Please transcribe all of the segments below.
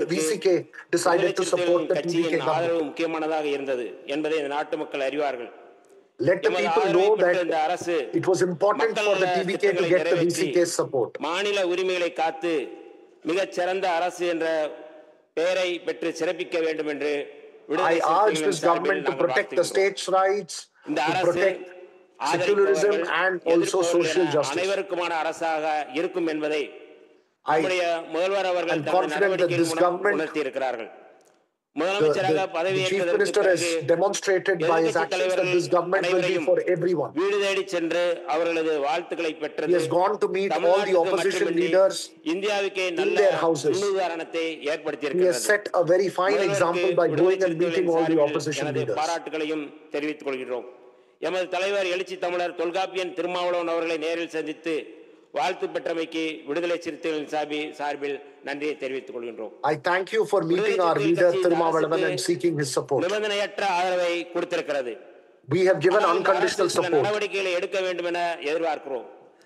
VCK decided to support the TVK கட்சியின் government. ஆதரவு முக்கியமானதாக இருந்தது என்பதை இந்த நாட்டு மக்கள் அறிவார்கள் Let the எமது people ஆதரவை know பெற்ற இந்த that அரசு it was important for the TVK to get the VCK's support. மாநில உரிமைகளை காத்து மிகச் சிறந்த அரசு என்ற பெயரை பெற்று சிறப்பிக்க வேண்டும் என்று விடுதலை I urge சிறுத்தைகளின் this சார்பில் government to நாங்கள் protect the வாழ்த்துகின்றோம். states' rights, இந்த to அரசு protect secularism ஆதரிப்பவர்கள், and also எதிர்ப்பவர்கள் social என justice. அனைவருக்குமான அரசாக இருக்கும் என்பதை I, நம்முடைய முதல்வர் அவர்கள் I'm தமது confident that நடவடிக்கையின் this மூலம் government- உணர்த்தி இருக்கிறார்கள் the, முதலமைச்சராக the, the chief பதவியேற்றதற்கு minister has பிறகு demonstrated by his எதிர்க்கட்சித் actions that தலைவர்கள் this government will be அனைவரையும் for everyone. வீடு தேடி சென்று அவர்களது வாழ்த்துக்களை He பெற்றது has gone to meet all the தமிழ்நாட்டுக்கு opposition மட்டுமின்றி leaders. இந்தியாவுக்கே நல்ல their houses. முன்னுதாரணத்தை He has ஏற்படுத்தியிருக்கிறது set a very fine முதல்வருக்கு example by விடுதலை going and meeting all the சிறுத்தைகளின் opposition சார்பில் leaders. எனது பாராட்டுகளையும் தெரிவித்துக் கொள்கிறோம் எமது தலைவர் எழுச்சி தமிழர் தொல்காப்பியன் திருமாவளவன் அவர்களை நேரில் சந்தித்து வாழ்த்து பெற்றமைக்கு விடுதலை சிறுத்தைகளின் சார்பில் சார்பில் நன்றியை தெரிவித்துக் கொள்கின்றோம் I thank you for meeting our leader Thirumavalavan and seeking his support. நிபந்தனையற்ற ஆதரவை கொடுத்திருக்கிறது We have given ஆனால் இந்த unconditional அரசு சில support, நடவடிக்கைகளை எடுக்க வேண்டும் என எதிர்பார்க்கிறோம்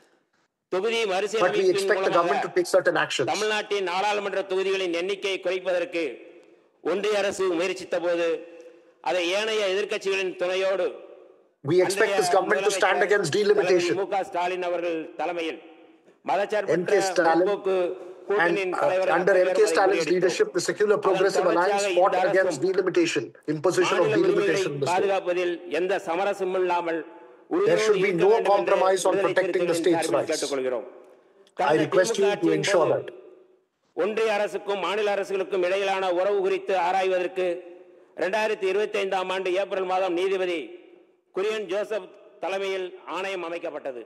தொகுதி but we மறுசீரமைப்பின் expect the government to மூலமாக take certain actions. தமிழ்நாட்டின் நாடாளுமன்ற தொகுதிகளின் எண்ணிக்கையை குறைப்பதற்கு ஒன்றிய அரசு முயற்சித்த போது அதை ஏனைய எதிர்க்கட்சிகளின் துணையோடு We expect this government to stand against மு delimitation. க ஸ்டாலின் அவர்கள் தலைமையில் மதச்சார்பற்ற MK Stalin முற்போக்கு And கூட்டணியின் uh, தலைவர் under தலைவர் MK அதை Stalin's முறியடித்தோம். leadership, the Secular Progressive அதன் Alliance தொடர்ச்சியாக fought இந்த against அரசும் delimitation, imposition of மாநில உரிமைகளை delimitation in the state. பாதுகாப்பதில் எந்த சமரசமும் இல்லாமல் There should be no உறுதியோடு இருக்க வேண்டும் என்று compromise on விடுதலை protecting the சிறுத்தைகளின் state's சார்பில் rights. கேட்டுக்கொள்கிறோம். I கடந்த request you திமுக to ஆட்சியின் ensure போது that. ஒன்றிய அரசுக்கும் மாநில அரசுகளுக்கும் இடையிலான உறவு குறித்து ஆராய்வதற்கு இரண்டாயிரத்தி இருபத்தி ஐந்தாம் ஆண்டு ஏப்ரல் மாதம் நீதிபதி குரியன் ஜோசப் தலைமையில் ஆணையம் அமைக்கப்பட்டது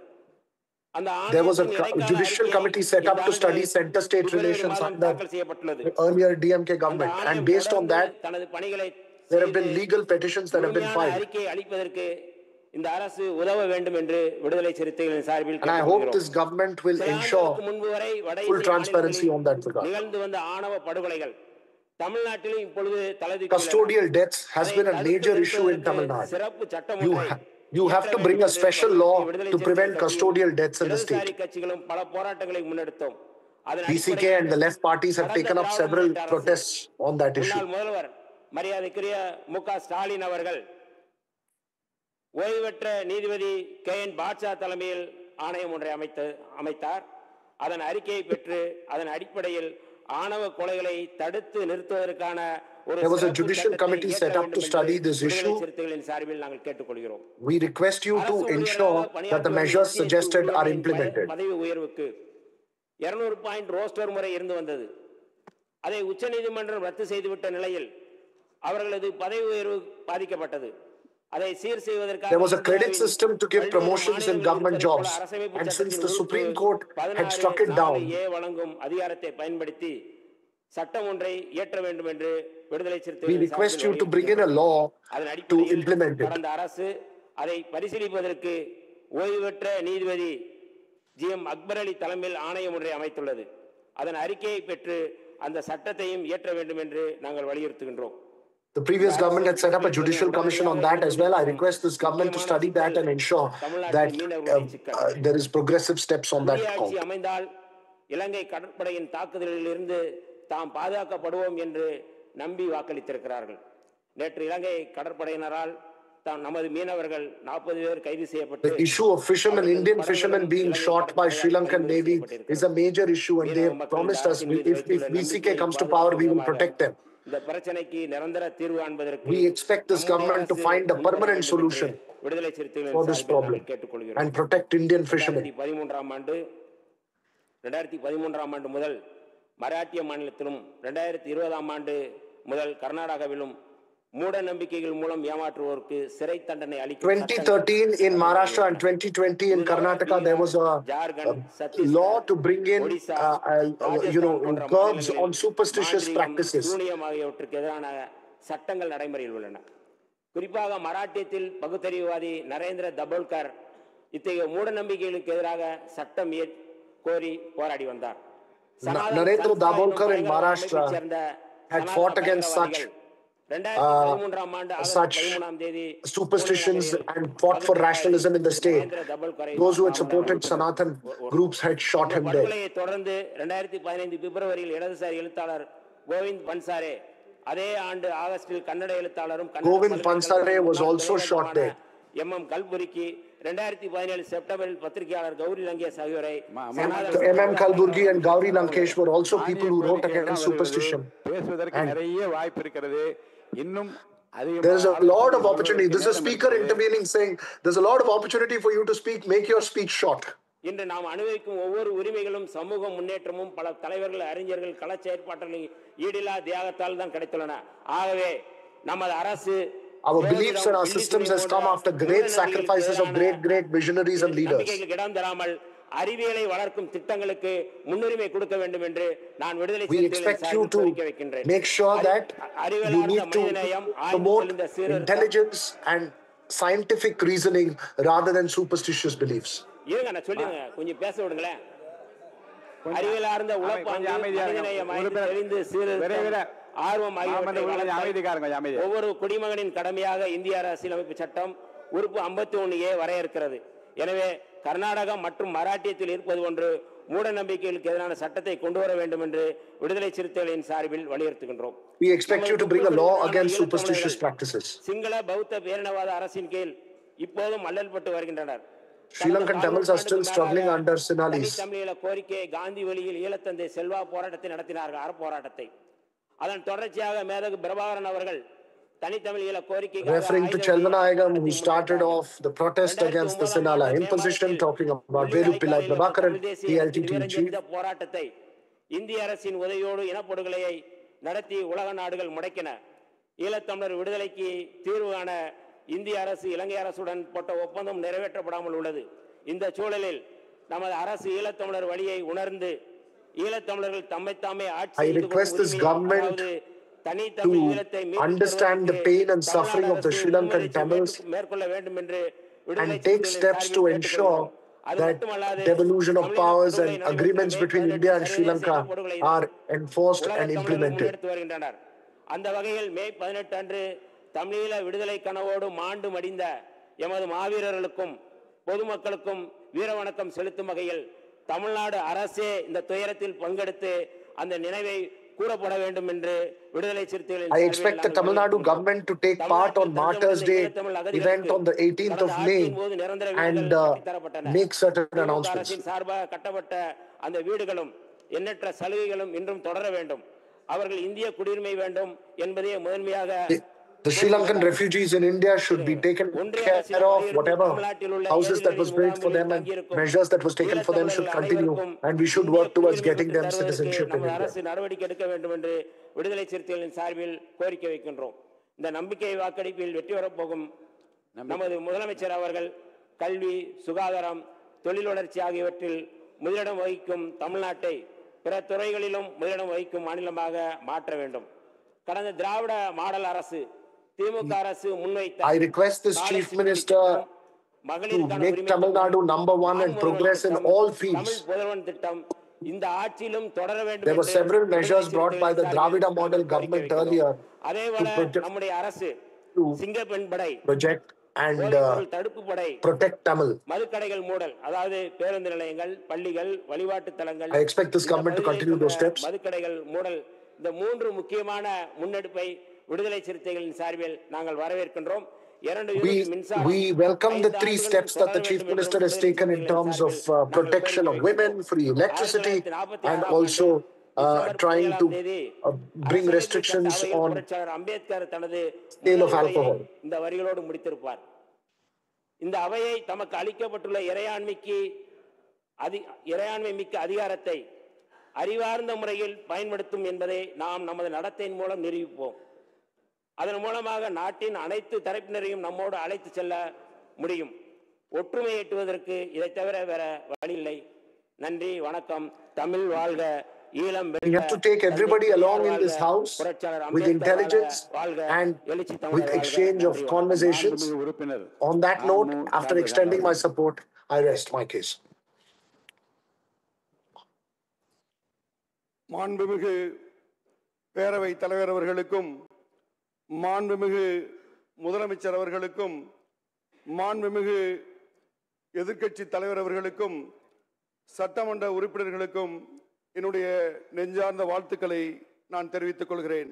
அந்த There was a ஆணையத்தின் co- இடைக்கால judicial அறிக்கை committee set up இந்த to study ஆண்டு center-state பிப்ரவரி relations மாதம் under தாக்கல் செய்யப்பட்டுள்ளது the earlier DMK அந்த government. And ஆணையம் based on தொடர்ந்து that, தனது பணிகளை there have been செய்து legal petitions that have been முழுமையான filed. அறிக்கை அளிப்பதற்கு இந்த அரசு உதவ வேண்டும் என்று விடுதலை சிறுத்தைகளின் சார்பில் And I hope கேட்டுக்கொள்கிறோம். this government will சில ensure ஆண்டுகளுக்கு முன்பு வரை வட full இந்திய transparency மாநிலங்களில் on that regard. நிகழ்ந்து வந்த ஆணவ படுகொலைகள் தமிழ்நாட்டிலும் இப்பொழுது தலைதூக்கி Custodial deaths has been a major issue in Tamil Nadu. சிறப்பு சட்டம் You ஒன்றை ha- you have to bring a இயற்ற special வேண்டும் law என்று விடுதலை to prevent Chiruthaigal custodial deaths in the இடதுசாரி state. கட்சிகளும் பல போராட்டங்களை முன்னெடுத்தோம் அதன் BCK அடிப்படையில் and the left parties have taken up several protests on that issue. முன்னாள் முதல்வர் மரியாதைக்குரிய மு க ஸ்டாலின் அவர்கள் ஓய்வு பெற்ற நீதிபதி கே என் பாட்ஷா தலைமையில் ஆணையம் ஒன்றை அமைத்து அமைத்தார் அதன் அறிக்கையை பெற்று அதன் அடிப்படையில் ஆணவ கொலைகளை தடுத்து நிறுத்துவதற்கான ஒரு There was a சிறப்பு judicial சட்டத்தை committee இயற்ற set up வேண்டும் to என்று study this விடுதலை issue. சிறுத்தைகளின் சார்பில் நாங்கள் கேட்டுக்கொள்கிறோம் We request you to ensure that the measures suggested are implemented. பதவி உயர்வுக்கு 200 பாயிண்ட் ரோஸ்டர் முறை இருந்து வந்தது அதை உச்சநீதிமன்றம் ரத்து செய்துவிட்ட நிலையில் அவர்களது பதவி உயர்வு பாதிக்கப்பட்டது அதை சீர் செய்வதற்காக There was a credit இந்தியாவின் system to give பல்வேறு promotions in மாநிலங்களில் government இருப்பது போல jobs. அரசமைப்பு And since சட்டத்தின் the உறுப்பு Supreme Court had struck it 16 down, ஏ வழங்கும் அதிகாரத்தை பயன்படுத்தி சட்டம் ஒன்றை இயற்ற வேண்டும் என்று விடுதலை we Chiruthaigal request you to bring in a law அதன் to அடிப்படையில் implement it. கடந்த அரசு அதை பரிசீலிப்பதற்கு ஓய்வு பெற்ற நீதிபதி ஜி எம் அக்பர் அலி தலைமையில் ஆணையம் ஒன்றை அமைத்துள்ளது அதன் அறிக்கையை பெற்று அந்த சட்டத்தையும் இயற்ற வேண்டும் என்று நாங்கள் வலியுறுத்துகின்றோம் The previous government had set up a judicial commission on that as well. I request this government to study that and ensure that uh, uh, there is progressive steps on that புதிய ஆட்சி count. அமைந்தால் இலங்கை கடற்படையின் தாக்குதலில் இருந்து தாம் பாதுகாக்கப்படுவோம் என்று நம்பி வாக்களித்திருக்கிறார்கள் நேற்று இலங்கை கடற்படையினரால் தாம் நமது மீனவர்கள் நாற்பது பேர் கைது செய்யப்பட்டு The issue of fishermen, Indian fishermen being shot by Sri Lankan Navy is a major issue and they have promised us if, if VCK comes to power, we will protect them. இந்த பிரச்சனைக்கு நிரந்தர தீர்வு காண்பதற்கு We expect this government to find a permanent solution விடுதலை சிறுத்தைகளின் for this சார்பில் problem நாங்கள் கேட்டுக்கொள்கிறோம் and protect Indian fishermen. ரெண்டாயிரத்தி பதிமூன்றாம் ஆண்டு ரெண்டாயிரத்தி பதிமூன்றாம் ஆண்டு முதல் மராட்டிய மாநிலத்திலும் ரெண்டாயிரத்தி இருபதாம் ஆண்டு முதல் கர்நாடகாவிலும் மூட நம்பிக்கைகள் மூலம் ஏமாற்றுவோருக்கு சிறை தண்டனை அளிக்கும் சட்டங்கள் 2013 in Maharashtra and 2020 in Karnataka, there was a, Jharkhand a Chhattisgarh law to bring in, Odisha, uh, uh, you know, Rajasthan போன்ற curbs மாநிலங்களில் on superstitious மாந்திரீகம், practices. சூனியம் ஆகியவற்றுக்கு எதிரான சட்டங்கள் நடைமுறையில் உள்ளன குறிப்பாக மராட்டியத்தில் பகுத்தறிவுவாதி நரேந்திர தபோல்கர் இத்தகைய மூட நம்பிக்கைகளுக்கு எதிராக சட்டம் இயற்- கோரி போராடி வந்தார் சனாதன Narendra சன்ஸ்தா Dabholkar என்னும் in பயங்கர Maharashtra அமைப்பைச் சேர்ந்த had Sanatana fought against such, பயங்கரவாதிகள் 2013 ஆண்டு ஆகஸ்ட் such 13ஆம் தேதி superstitions Pune and fought for rationalism in the state. Narendra தபோல்கரை Those who had தாக்குதல் supported நடத்தினர். Sanatan groups had shot him dead. படுகொலையை தொடர்ந்து 2015 பிப்ரவரியில் இடதுசாரி எழுத்தாளர் கோவிந்த் பன்சாரே அதே ஆண்டு ஆகஸ்டில் கன்னட எழுத்தாளரும் Govind Pansare was also shot dead. M M கல்புரிக்கு ரெண்டாயிரத்தி பதினேழு செப்டம்பரில் பத்திரிகையாளர் கௌரி லங்கேஷ் ஆகியோரை The Sanatana MM Kalburgi and Gauri Lankesh were also people who wrote against superstition. பேசுவதற்கு நிறைய வாய்ப்பு இருக்கிறது இன்னும் There's a lot of opportunity. This is a speaker intervening saying there's a lot of opportunity for you to speak. Make your speech short. இன்று நாம் அனுபவிக்கும் ஒவ்வொரு உரிமைகளும் சமூக முன்னேற்றமும் பல தலைவர்கள் அறிஞர்கள் கள செயற்பாட்டர்களின் ஈடில்லா தியாகத்தால் தான் கிடைத்துள்ளன ஆகவே நமது அரசு Our beliefs and our systems has come after great sacrifices of great, great visionaries and leaders. நம்பிக்கைக்கு இடம் தராமல் அறிவியலை வளர்க்கும் திட்டங்களுக்கு முன்னுரிமை கொடுக்க வேண்டும் என்று நான் விடுதலை We சிறுத்தைகளின் expect you சார்பில் to கோரிக்கை வைக்கின்றேன் make sure that அறிவியல் you சார்ந்த need to மனிதநேயம், ஆய்வு promote தெளிந்த சீர்திருத்தம். intelligence and scientific reasoning rather than superstitious beliefs. இருங்க நான் சொல்லுங்க கொஞ்சம் பேச விடுங்களேன் அறிவியலார்ந்த உழைப்பாங்கு கொஞ்சம் அமைதியா இருங்க. மனிதநேயம் ஆய்வு உறுப்பினர் தெரிந்து விரைவில் சீர்திருத்தம் ஆர்வம் ஆகியவற்றை மாமன்ற உறுப்பினர் வளர்த்தல் அமைதிக்காரங்க கொஞ்சம் அமைதியா ஒவ்வொரு குடிமகனின் கடமையாக இந்திய அரசியலமைப்பு சட்டம் உறுப்பு 51 ஏ வரையறுக்கிறது எனவே கர்நாடகம் மற்றும் மராட்டியத்தில் இருப்பது போன்று மூட நம்பிக்கைகளுக்கு எதிரான சட்டத்தை கொண்டு வர வேண்டும் என்று விடுதலை சிறுத்தைகளின் சார்பில் வலியுறுத்துகின்றோம் We expect you to bring a law against superstitious practices. Sinhala பௌத்த பேரினவாத அரசின் கீழ் இப்போதும் அல்லல்பட்டு வருகின்றனர் Sri Lankan Tamils are still struggling under Sinhalese. தமிழீழ கோரிக்கை காந்தி வழியில் ஈழத்தந்தை செல்வா போராட்டத்தை நடத்தினார்கள் அறப்போராட்டத்தை அதன் தொடர்ச்சியாக மேதகு பிரபாகரன் அவர்கள் தனித்தமிழ் ஈழ கோரிக்கை Referring to Chelvanayagam, who started off the protest against the Sinhala imposition, talking about Veru Pillai Prabhakaran, the LTT chief. இந்த போராட்டத்தை இந்திய அரசின் உதவியோடு இனப்படுகொலையை நடத்தி உலக நாடுகள் முடக்கின ஈழத்தமிழர் விடுதலைக்கு தீர்வு காண இந்திய அரசு இலங்கை அரசுடன் போட்ட ஒப்பந்தம் நிறைவேற்றப்படாமல் உள்ளது இந்த சூழலில் நமது அரசு ஈழத்தமிழர் வழியை உணர்ந்து ஈழத்தமிழர்கள் தம்மைத்தாமே ஆட்சி I செய்து கொள்ளும் request this உரிமையை, government அதாவது தனித்தமிழ் to ஈழத்தை மீட்டுத் understand the தருவதற்கு pain and suffering of the Tamil Nadu Sri Lankan அரசு Tamils மேற்கொள்ள வேண்டும் என்று விடுதலை and take சிறுத்தைகளின் steps to சார்பில் ensure கேட்டுக்கொள்கிறோம். அது that மட்டுமல்லாது devolution of தமிழீழ powers படுகொலை and நடைபெற்ற agreements மே between பதினெட்டு India and Sri சர்வதேச Lanka இனப்படுகொலை are enforced உலக and தமிழர்கள் implemented. முன்னெடுத்து வருகின்றனர் அந்த வகையில் மே பதினெட்டு அன்று தமிழீழ விடுதலை கனவோடு மாண்டு மடிந்த எமது மாவீரர்களுக்கும் பொதுமக்களுக்கும் வீர வணக்கம் செலுத்தும் வகையில் தமிழ்நாடு அரசே இந்த துயரத்தில் பங்கெடுத்து அந்த நினைவை கூறப்பட வேண்டும் என்று விடுதலை சிறுத்தைகளின் I சார்பில் expect the நாங்கள் Tamil Nadu வலியுறுத்துகிறோம். government to take part on Martyrs' Day event on the 18th of May and uh, make certain DMK announcements. அரசின் சார்பாக கட்டப்பட்ட அந்த வீடுகளும் எண்ணற்ற சலுகைகளும் இன்றும் தொடர வேண்டும் அவர்கள் இந்திய குடியுரிமை வேண்டும் என்பதே முதன்மையாக The- The Sri Lankan refugees in India should be taken care of. Whatever houses that was built for them and measures that was taken for them should continue, and we should work towards getting them citizenship in நமது India. அரசு நடவடிக்கை எடுக்க வேண்டும் என்று விடுதலை சிறுத்தைகளின் சார்பில் கோரிக்கை வைக்கின்றோம் இந்த நம்பிக்கை வாக்கெடுப்பில் வெற்றி பெறப் போகும் நமது முதலமைச்சர் அவர்கள் கல்வி சுகாதாரம் தொழில் வளர்ச்சி ஆகியவற்றில் முதலிடம் வகிக்கும் தமிழ்நாட்டை பிற துறைகளிலும் முதலிடம் வகிக்கும் மாநிலமாக மாற்ற வேண்டும் கடந்த திராவிட மாடல் அரசு திமுக அரசு முன்வைத்த I request this சாலை chief சிமெண்ட் minister திட்டம், மகளிருக்கான make உரிமை Tamil திட்டம், Nadu number one and ஆண்மகன் progress in திட்டம், all fields. தமிழ் புதல்வன் திட்டம் இந்த ஆட்சியிலும் தொடர வேண்டும் There were என்று several measures விடுதலை brought by the சிறுத்தைகளின் Dravida சார்பில் model கோரிக்கை government வைக்கிறோம். earlier அதேபோல to project- நம்முடைய அரசு to சிங்கப்பெண் படை project and uh, போதைப்பொருள் தடுப்பு படை protect Tamil. மதுக்கடைகள் மூடல் அதாவது பேருந்து நிலையங்கள் பள்ளிகள் வழிபாட்டு தலங்கள் I expect this இந்த government to பகுதியில் continue those இருக்கின்ற steps. மதுக்கடைகள் மூடல் இந்த மூன்று முக்கியமான முன்னெடுப்பை விடுதலை சிறுத்தைகளின் சார்பில் நாங்கள் வரவேற்கின்றோம் இரண்டு We, யூனிட் மின்சாரம் we welcome the ஐந்து three ஆண்டுகளுக்கு steps that the தொடர chief வேண்டும் என்று minister has விடுதலை taken in சிறுத்தைகளின் terms of சார்பில் uh, நாங்கள் protection of கோரிக்கை women, வைக்கிறோம். free electricity, ஆயிரத்தி தொள்ளாயிரத்தி and நாற்பத்தி also ஆறாம் uh, டிசம்பர் trying to பதினேழாம் தேதி uh, bring அரசியலமைப்பு restrictions சட்டசபையில் on புரட்சியாளர் அம்பேத்கர் தனது sale of முதல் alcohol. உரையை இந்த வரிகளோடு முடித்திருப்பார் இந்த அவையை தமக்கு அளிக்கப்பட்டுள்ள இறையாண்மைக்கு அதி இறையாண்மை மிக்க அதிகாரத்தை அறிவார்ந்த முறையில் பயன்படுத்தும் என்பதை நாம் நமது நடத்தையின் மூலம் நிரூபிப்போம் அதன் மூலமாக நாட்டின் அனைத்து தரப்பினரையும் நம்மோடு அழைத்து செல்ல முடியும் ஒற்றுமை எட்டுவதற்கு இதை தவிர வேற வழி இல்லை நன்றி வணக்கம் தமிழ் வாழ்க Eelam We have to take everybody along in this house with intelligence and with exchange of conversations. மாண்புமிகு உறுப்பினர் On that note, after extending my support, I rest my case. மாண்புமிகு பேரவை தலைவர் அவர்களுக்கும் மாண்புமிகு முதலமைச்சர் அவர்களுக்கும் மாண்புமிகு எதிர்க்கட்சி தலைவர் அவர்களுக்கும் சட்டமன்ற உறுப்பினர்களுக்கும் என்னுடைய நெஞ்சார்ந்த வாழ்த்துக்களை நான் தெரிவித்துக் கொள்கிறேன்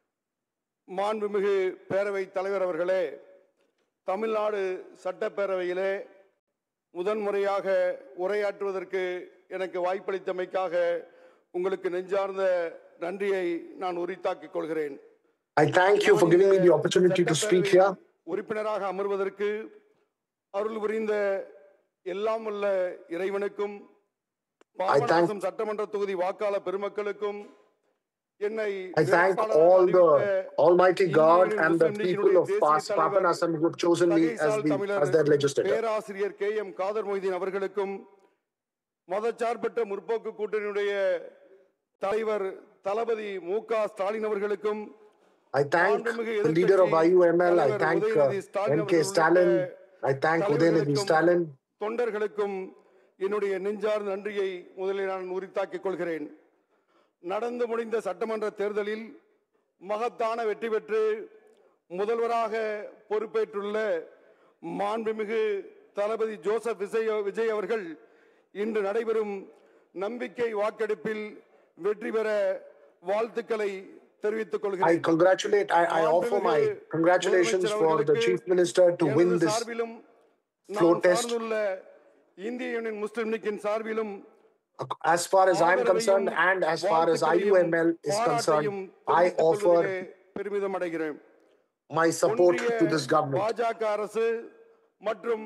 மாண்புமிகு பேரவைத் தலைவர் அவர்களே தமிழ்நாடு சட்டப்பேரவையிலே முதன்முறையாக உரையாற்றுவதற்கு எனக்கு வாய்ப்பளித்தமைக்காக உங்களுக்கு நெஞ்சார்ந்த நன்றியை நான் உரித்தாக்கிக் கொள்கிறேன் I thank you for giving me the opportunity to speak here. உறுப்பினராக அமர்வதற்கு அருள் புரிந்த எல்லாம் வல்ல இறைவனுக்கும் பாபநாசம் சட்டமன்ற தொகுதி வாக்காளர் பெருமக்களுக்கும் என்னை I thank வேட்பாளராக all the அறிவித்த Almighty God இந்திய and the முஸ்லிம் people லீக்கினுடைய of தேசிய past தலைவர் Papanasam who have chosen me as, தகைசால் the, தமிழர் as their legislator. பேராசிரியர் கே எம் காதர் மொய்தீன் அவர்களுக்கும் மதச்சார்பற்ற முற்போக்கு கூட்டணியுடைய தலைவர் தளபதி மு க ஸ்டாலின் அவர்களுக்கும் I thank மாண்புமிகு the leader of எதிர்க்கட்சி IUML. I தலைவர் thank uh, Udhayanidhi Stalin NK அவர்கள் Stalin. உள்ளிட்ட I thank Udayanidhi தலைவர்களுக்கும் Stalin. தொண்டர்களுக்கும் என்னுடைய நெஞ்சார்ந்த நன்றியை முதலில் நான் உரித்தாக்கிக் கொள்கிறேன் நடந்து முடிந்த சட்டமன்ற தேர்தலில் மகத்தான வெற்றி பெற்று முதல்வராக பொறுப்பேற்றுள்ள மாண்புமிகு தளபதி ஜோசப் விஜய் விஜய் அவர்கள் இன்று நடைபெறும் நம்பிக்கை வாக்கெடுப்பில் வெற்றி பெற வாழ்த்துக்களை தெரிவித்துக் I கொள்கிறேன் congratulate, I, I offer my congratulations for the Chief Minister to win எனது this சார்பிலும் floor நான் test. சார்ந்துள்ள இந்திய யூனியன் முஸ்லிம் லீக்கின் சார்பிலும் As far as I'm concerned ஆதரவையும் and as far as வாழ்த்துக்களையும் IUML is பாராட்டையும் concerned, I தெரிவித்துக் offer கொள்வதிலே பெருமிதம் அடைகிறேன் my support ஒன்றிய to this government. பாஜக அரசு மற்றும்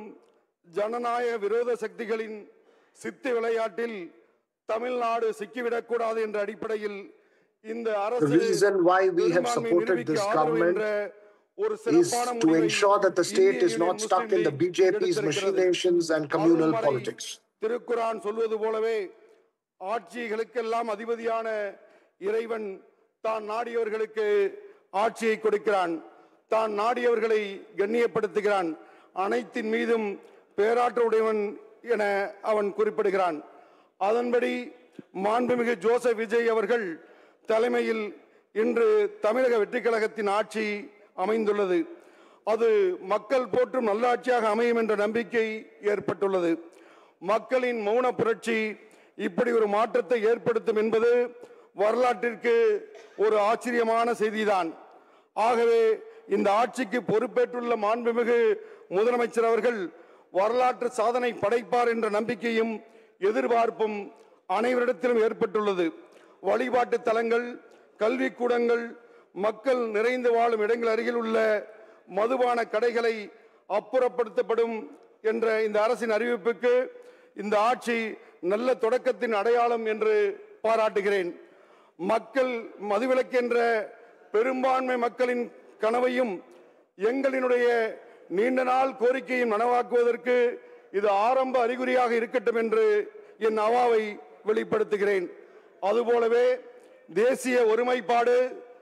ஜனநாயக விரோத சக்திகளின் சித்து விளையாட்டில் தமிழ்நாடு சிக்கிவிடக்கூடாது என்ற அடிப்படையில் இந்த The அரசு reason why we have பெரும்பான்மை supported நிரூபிக்க this ஆதரவு government என்ற ஒரு is சிறப்பான to முடிவை ensure that the state இந்திய is யூனியன் not stuck முஸ்லிம் in the லீக் BJP's எடுத்திருக்கிறது. machinations and communal அருள்மறை politics. திருக்குரான் சொல்வது போலவே ஆட்சிகளுக்கெல்லாம் அதிபதியான இறைவன் தான் நாடியவர்களுக்கு ஆட்சியை கொடுக்கிறான் தான் நாடியவர்களை கண்ணியப்படுத்துகிறான் அனைத்தின் மீதும் பேராற்றுடையவன் என அவன் குறிப்பிடுகிறான் அதன்படி மாண்புமிகு ஜோசப் விஜய் அவர்கள் தலைமையில் இன்று தமிழக வெற்றிக் கழகத்தின் ஆட்சி அமைந்துள்ளது அது மக்கள் போற்றும் நல்லாட்சியாக அமையும் என்ற நம்பிக்கை ஏற்பட்டுள்ளது மக்களின் மௌன புரட்சி இப்படி ஒரு மாற்றத்தை ஏற்படுத்தும் என்பது வரலாற்றிற்கு ஒரு ஆச்சரியமான செய்திதான் ஆகவே இந்த ஆட்சிக்கு பொறுப்பேற்றுள்ள மாண்புமிகு முதலமைச்சர் அவர்கள் வரலாற்று சாதனை படைப்பார் என்ற நம்பிக்கையும் எதிர்பார்ப்பும் அனைவரிடத்திலும் ஏற்பட்டுள்ளது வழிபாட்டு தலங்கள் கல்விக்கூடங்கள் மக்கள் நிறைந்து வாழும் இடங்கள் அருகில் உள்ள மதுபான கடைகளை அப்புறப்படுத்தப்படும் என்ற இந்த அரசின் அறிவிப்புக்கு இந்த ஆட்சி நல்ல தொடக்கத்தின் அடையாளம் என்று பாராட்டுகிறேன் மக்கள் மதுவிலக்கென்ற பெரும்பான்மை மக்களின் கனவையும் எங்களினுடைய நீண்ட நாள் கோரிக்கையும் நனவாக்குவதற்கு இது ஆரம்ப அறிகுறியாக இருக்கட்டும் என்று என் அவாவை வெளிப்படுத்துகிறேன் அதுபோலவே தேசிய ஒருமைப்பாடு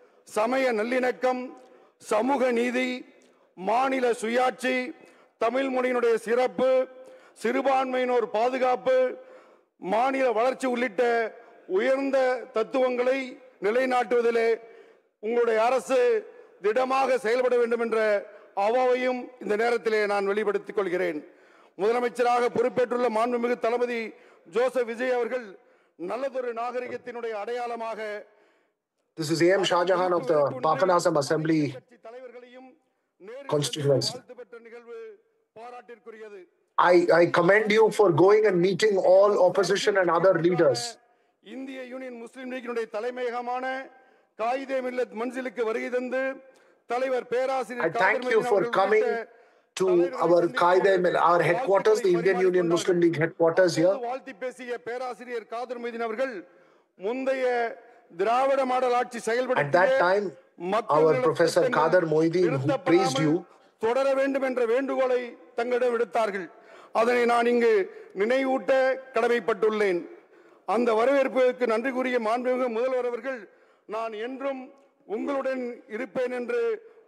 சமய நல்லிணக்கம் சமூக நீதி மாநில சுயாட்சி தமிழ் மொழியினுடைய சிறப்பு சிறுபான்மையினோர் பாதுகாப்பு மாநில வளர்ச்சி உள்ளிட்ட உயர்ந்த தத்துவங்களை நிலைநாட்டுவதிலே உங்களுடைய அரசு திடமாக செயல்பட வேண்டும் என்ற அவாவையும் இந்த நேரத்திலே நான் வெளிப்படுத்திக் கொள்கிறேன் முதலமைச்சராக பொறுப்பேற்றுள்ள மாண்புமிகு தளபதி ஜோசப் விஜய் அவர்கள் நல்லதொரு நாகரிகத்தினுடைய அடையாளமாக This is A.M. Shah Jahan of the Papanasam Assembly கட்சி தலைவர்களையும் நேரில் Constituency. வாழ்த்து பெற்ற நிகழ்வு பாராட்டிற்குரியது I, I commend you for going and meeting all opposition and other leaders. இந்திய யூனியன் முஸ்லிம் லீக்கினுடைய தலைமையகமான காயிதே மில்லத் மன்சிலுக்கு வருகை தந்து தலைவர் I பேராசிரியர் thank Kader you Mateen for அவர்கள் coming உள்ளிட்ட to தலைவர்களை our சந்தித்து Qaeda, our headquarters, the வாழ்த்துக்களை Indian Union பரிமாறிக் Muslim League headquarters here. அப்போது வாழ்த்தி பேசிய பேராசிரியர் காதர் மதீன் அவர்கள் முந்தைய திராவிட மாடல் ஆட்சி At that time, our Professor Kader Moideen, who praised you, தொடர வேண்டும் என்ற வேண்டுகோளை தங்களிடம் விடுத்தார்கள் அதனை நான் இங்கு நினைவூட்ட கடமைப்பட்டுள்ளேன் அந்த வரவேற்புக்கு நன்றி கூறிய மாண்புமிகு முதல்வர் அவர்கள் நான் என்றும் உங்களுடன் இருப்பேன் என்று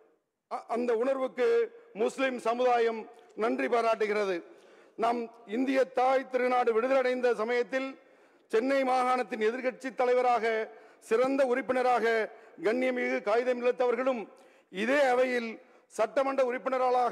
அ- அந்த உணர்வுக்கு முஸ்லிம் சமுதாயம் நன்றி பாராட்டுகிறது நம் இந்திய தாய் திருநாடு விடுதலடைந்த சமயத்தில் சென்னை மாகாணத்தின் எதிர்க்கட்சி தலைவராக சிறந்த உறுப்பினராக கண்ணியமிகு காகிதம் இல்லத்தவர்களும் இதே அவையில் சட்டமன்ற உறுப்பினர்களாக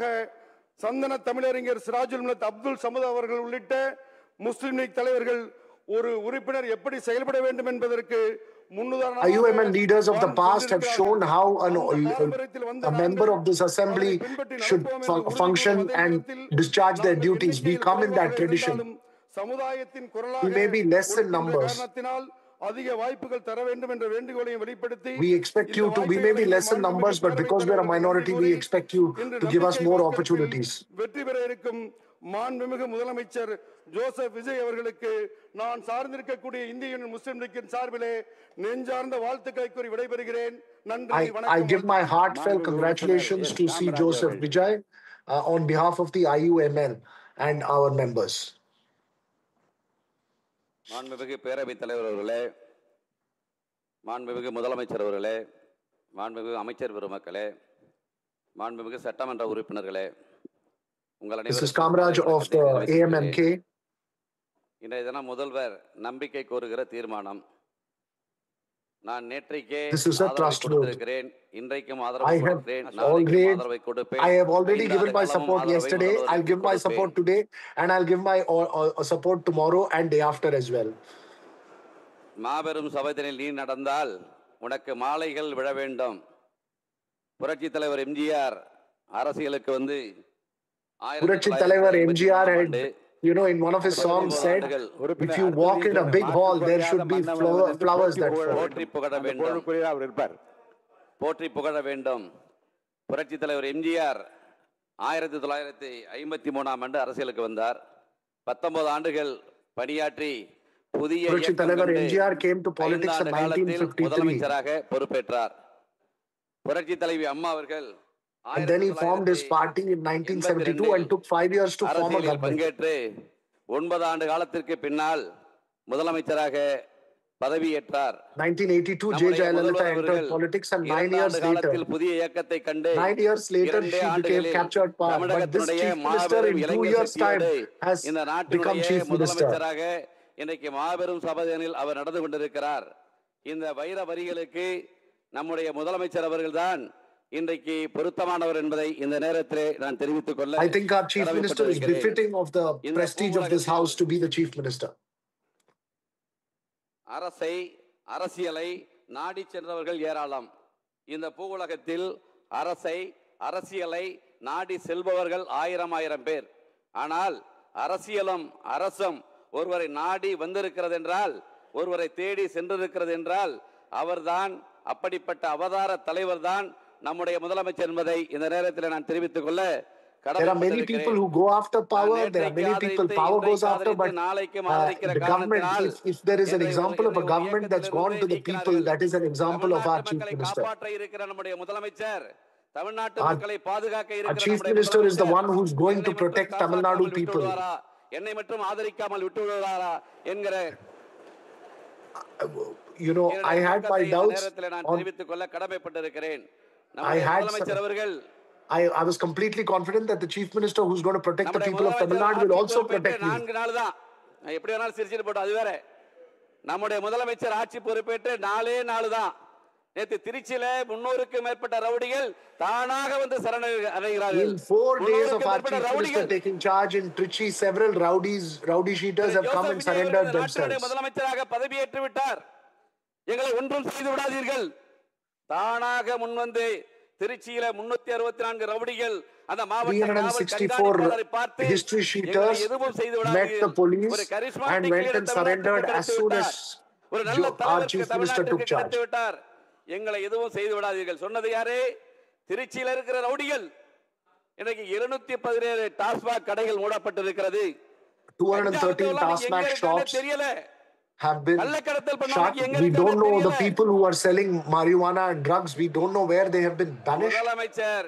சந்தன தமிழறிஞர் சிராஜுல் மில்லத் அப்துல் சமத் அவர்கள் உள்ளிட்ட முஸ்லிம் லீக் தலைவர்கள் ஒரு உறுப்பினர் எப்படி செயல்பட வேண்டும் என்பதற்கு முன்னுதாரணமாக IUMN leaders of the வாழ்ந்து past have shown கொண்டிருக்கிறார்கள். how an, அந்த பாரம்பரியத்தில் வந்த a member நாங்கள் of this assembly அவரை பின்பற்றி should நடப்போம் fun- என்ற function உறுதிமொழி and அதே discharge their நாங்கள் duties. We எண்ணிக்கையில் come in that குறைவாக tradition. இருந்தாலும் சமுதாயத்தின் குரலாக We may be less in ஒலிக்கின்ற numbers. காரணத்தினால் அதிக வாய்ப்புகள் தர வேண்டும் என்ற வேண்டுகோளையும் வெளிப்படுத்தி We expect இந்த you to, we may be வாய்ப்பை less in வழங்கி numbers, but because we are a minority, we expect you இன்று to give us நம்பிக்கை more வாக்கெடுப்பில் opportunities. வெற்றி பெற இருக்கும் மாண்புமிகு முதலமைச்சர் ஜோசப் விஜய் அவர்களுக்கு நான் சார்ந்திருக்கக்கூடிய இந்திய யூனியன் முஸ்லிம் லீக்கின் சார்பிலே நெஞ்சார்ந்த வாழ்த்துக்களை கூறி விடைபெறுகிறேன் நன்றி I, I வணக்கம் give my heartfelt congratulations to C. Joseph Vijay uh, on behalf of the IUMN and our members. மாண்புமிகு பேரவைத் தலைவர் அவர்களே மாண்புமிகு முதலமைச்சர் அவர்களே மாண்புமிகு அமைச்சர் பெருமக்களே மாண்புமிகு சட்டமன்ற உறுப்பினர்களே உங்கள் This is அனைவருக்கும் Kamaraj காலை of the வணக்கத்தை தெரிவித்துக் கொள்கிறேன். AMNK. இன்றைய தினம் முதல்வர் நம்பிக்கை கோருகிற தீர்மானம் நான் நேற்றைக்கே This is a ஆதரவை trust vote. கொடுத்திருக்கிறேன் இன்றைக்கும் I ஆதரவு have கொடுக்கிறேன் நாளைக்கும் already, ஆதரவை கொடுப்பேன் I have already ஐந்தாண்டு given my காலமும் support ஆதரவை yesterday. I'll முதல்வருக்கு give my கொடுப்பேன். support today and I'll give my uh, uh, support tomorrow and day after as well. மாபெரும் சபைதனில் நீ நடந்தால் உனக்கு மாலைகள் விழ வேண்டும் புரட்சி தலைவர் எம்ஜிஆர் அரசியலுக்கு வந்து Purachi தலைவர் MGR had, you know, in one of his songs said, if you walk in a big hall, there should be flower, flowers that fall. போற்றி புகழ வேண்டும் புகழுக்குரிய அவர் இருப்பார் போற்றி புகழ வேண்டும் புரட்சி தலைவர் எம்ஜிஆர் ஆயிரத்தி தொள்ளாயிரத்தி ஐம்பத்தி மூணாம் ஆண்டு அரசியலுக்கு வந்தார் பத்தொன்பது ஆண்டுகள் பணியாற்றி புதிய புரட்சி இயக்கம் தலைவர் கண்டு MGR came to politics in ஐந்தாண்டு காலத்தில் 1953. முதலமைச்சராக பொறுப்பேற்றார் புரட்சி தலைவி அம்மா அவர்கள் And then he formed his party in 1972 and took five years to form a அரசியலில் government. பங்கேற்று ஒன்பது ஆண்டு காலத்திற்கு பின்னால் முதலமைச்சராக பதவியேற்றார் 1982, J. நம்முடைய Jayalalitha முதல்வர் entered அவர்கள் politics and nine இரண்டு years ஆண்டு காலத்தில் later, புதிய இயக்கத்தை கண்டு nine years later, இரண்டே she became ஆண்டுகளில் captured power. But this தமிழகத்தினுடைய chief minister மாபெரும் in two இளைஞர் years' time சக்தியோடு has இந்த become நாட்டினுடைய chief minister. முதலமைச்சராக இன்றைக்கு மாபெரும் சபதனில் அவர் நடந்து கொண்டிருக்கிறார் இந்த வைர வரிகளுக்கு நம்முடைய முதலமைச்சர் அவர்கள்தான் இன்றைக்கு பொருத்தமானவர் என்பதை இந்த நேரத்திலே நான் தெரிவித்துக் கொள்ள I think our chief minister is கடமைப்பட்டிருக்கிறேன். befitting of the இந்த prestige of this பூவுலகத்தில் house to be the chief minister. அரசை அரசியலை நாடி சென்றவர்கள் ஏராளம் இந்த பூவுலகத்தில் அரசை அரசியலை நாடி செல்பவர்கள் ஆயிரம் ஆயிரம் பேர் ஆனால் அரசியலும் அரசும் ஒருவரை நாடி வந்திருக்கிறது என்றால் ஒருவரை தேடி சென்றிருக்கிறது என்றால் அவர்தான் அப்படிப்பட்ட அவதார தலைவர்தான் நம்முடைய முதலமைச்சர் என்பதை இந்த நேரத்தில் நான் தெரிவித்துக் கொள்ள There are many people who go after power. There are many people power goes after, but uh, the government, if, if there is an example of a government that's gone to the people, that is an example of our chief minister. காப்பாற்ற இருக்கிற நம்முடைய முதலமைச்சர் தமிழ்நாட்டு Our- மக்களை பாதுகாக்க இருக்கிற chief நம்முடைய minister is the முதலமைச்சர் one who's going to என்னை மட்டும் protect Tamil Nadu காப்பாற்றாமல் people. விட்டு விடுவாரா? என்னை மட்டும் ஆதரிக்காமல் விட்டு விடுவாரா என்கிற You know, I என்னுடைய had my நோக்கத்தை இந்த doubts நேரத்தில் நான் on தெரிவித்துக் கொள்ள கடமைப்பட்டிருக்கிறேன் I நம்முடைய had முதலமைச்சர் some- அவர்கள் I, I was completely confident that the chief minister who's going to protect the நம்முடைய people of Tamil Nadu will முதலமைச்சர் also ஆட்சி பொறுப்பேற்று protect me. நான்கு நாள் தான் நான் எப்படி வேணாலும் சிரிச்சிட்டு போட்டோம் அது வேற நம்முடைய முதலமைச்சர் ஆட்சி பொறுப்பேற்று நாலே நாள் தான் நேத்து திருச்சியில முன்னூறுக்கு மேற்பட்ட ரவுடிகள் தானாக வந்து சரண அடைகிறார்கள் In four days of முன்னூறுக்கு our மேற்பட்ட chief minister ரவுடிகள் taking charge in Trichy, several rowdies, rowdy sheeters have come and Joseph Vijay surrendered அவர்கள் இந்த நாட்டினுடைய themselves. முதலமைச்சராக பதவியேற்று விட்டார் எங்களை ஒன்றும் செய்து விடாதீர்கள் தானாக முன்வந்து திருச்சியில முன்னூத்தி அறுபத்தி நான்கு ரவுடிகள் அந்த மாவட்ட காவல் 364 கண்காணிப்பாளரை பார்த்து history எங்களை sheeters எதுவும் செய்து met விடாதீர்கள். the police ஒரு charismatic and went leader and தமிழ்நாட்டுக்கு surrendered as கிடைத்து soon விட்டார். as ஒரு நல்ல Jo- our தலைவருக்கு chief minister took தமிழ்நாட்டுக்கு charge. கிடைத்து விட்டார் எங்களை எதுவும் செய்து விடாதீர்கள் சொன்னது யாரு திருச்சியில இருக்கிற ரவுடிகள் இன்னைக்கு இருநூத்தி பதினேழு டாஸ்மாக் கடைகள் மூடப்பட்டிருக்கிறது 213 எங்க TASMAC இருக்காங்க shops தெரியல have been கள்ளக்கடத்தல் shut. பண்ணவங்க எங்க We don't இருக்காங்க know the தெரியல. people who are selling marijuana and drugs. We don't know where they have been banished. முதலமைச்சர்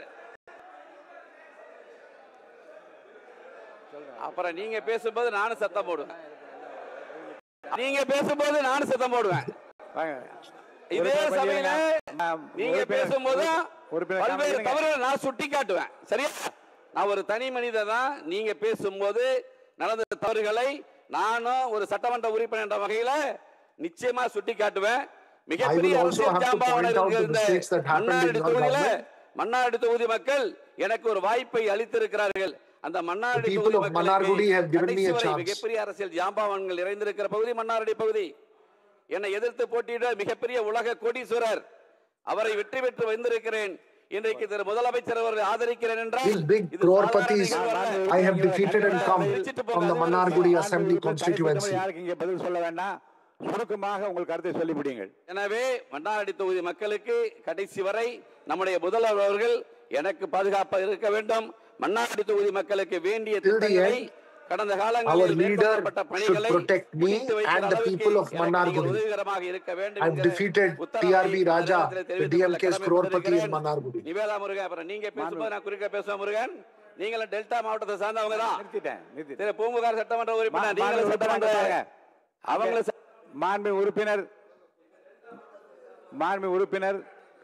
அப்புறம் நீங்க பேசும்போது நானும் சத்தம் போடுவேன் நீங்க பேசும்போது நானும் சத்தம் போடுவேன் வாங்க. இதே உறுப்பினர் சபையில நான் நீங்க உறுப்பினர் பேசும்போது உறுப்பினர் பல்வேறு காமிக்கிறீங்க. தவறுகளை நான் சுட்டி காட்டுவேன் சரியா நான் ஒரு தனி மனிதன் தான் நீங்க பேசும்போது நடந்த தவறுகளை நானும் ஒரு சட்டமன்ற உறுப்பினர் என்ற வகையில நிச்சயமா சுட்டி காட்டுவேன் மிகப்பெரிய I will also அரசியல் have to ஜாம்பவான் point out the இருக்கிற இந்த mistakes that happened in Mannargudi your தொகுதியில government. மன்னார்குடி தொகுதி மக்கள் எனக்கு ஒரு வாய்ப்பை அளித்திருக்கிறார்கள் அந்த மன்னார்குடி The people தொகுதி of Mannargudi மக்களுக்கு have given me a கடைசி வரை chance. மிகப்பெரிய அரசியல் ஜாம்பவான்கள் நிறைந்திருக்கிற பகுதி மன்னார்குடி பகுதி என்னை எதிர்த்து போட்டியிட மிகப்பெரிய உலக கோடீஸ்வரர் அவரை வெற்றி பெற்று வந்திருக்கிறேன் இன்றைக்கு திரு முதலமைச்சர் அவர்களை ஆதரிக்கிறேன் என்றால் These big இது crorepathies சாதாரண நிகழ்வு அல்ல. I have defeated and come வச்சுட்டு from the போகாதே. Mannargudi Assembly மாண்புமிகு constituency. தனிப்பட்டவர்கள் யாருக்கு இங்கே பதில் சொல்ல வேண்டாம் சுருக்கமாக உங்கள் கருத்தை சொல்லி முடியுங்கள் எனவே மன்னாடி தொகுதி மக்களுக்கு கடைசி வரை நம்முடைய முதல்வர் அவர்கள் எனக்கு பாதுகாப்பாக இருக்க வேண்டும் மன்னாடி தொகுதி மக்களுக்கு வேண்டிய Till the திட்டங்களை end, கடந்த our காலங்களில் leader மேற்கொள்ளப்பட்ட should பணிகளை protect me முடித்து வைக்கிற and the அளவுக்கு people of எனக்கு நீங்கள் Mannargudi. உதவிகரமாக இருக்க வேண்டும் I've என்கிற defeated உத்தரவை TRB இந்த Raja, நேரத்தில் the தெரிவித்துக் கொள்ள DMK's crorepati in கடமைப்பட்டிருக்கிறேன். Mannargudi. நிவேதா முருகன் அப்புறம் நீங்க பேசும்போது நான் குறுக்க பேசுவேன் முருகன் நீங்களும் டெல்டா மாவட்டத்தை சார்ந்தவங்க தான் நிறுத்திட்டேன் நிறுத்திட்டேன் திரு பூம்புகார் சட்டமன்ற மா- உறுப்பினர் மாண்புமிகு நீங்களும் சட்டமன்ற உறுப்பினர் அவங்கள அங்கே மாண்புமிகு உறுப்பினர் மாண்புமிகு உறுப்பினர்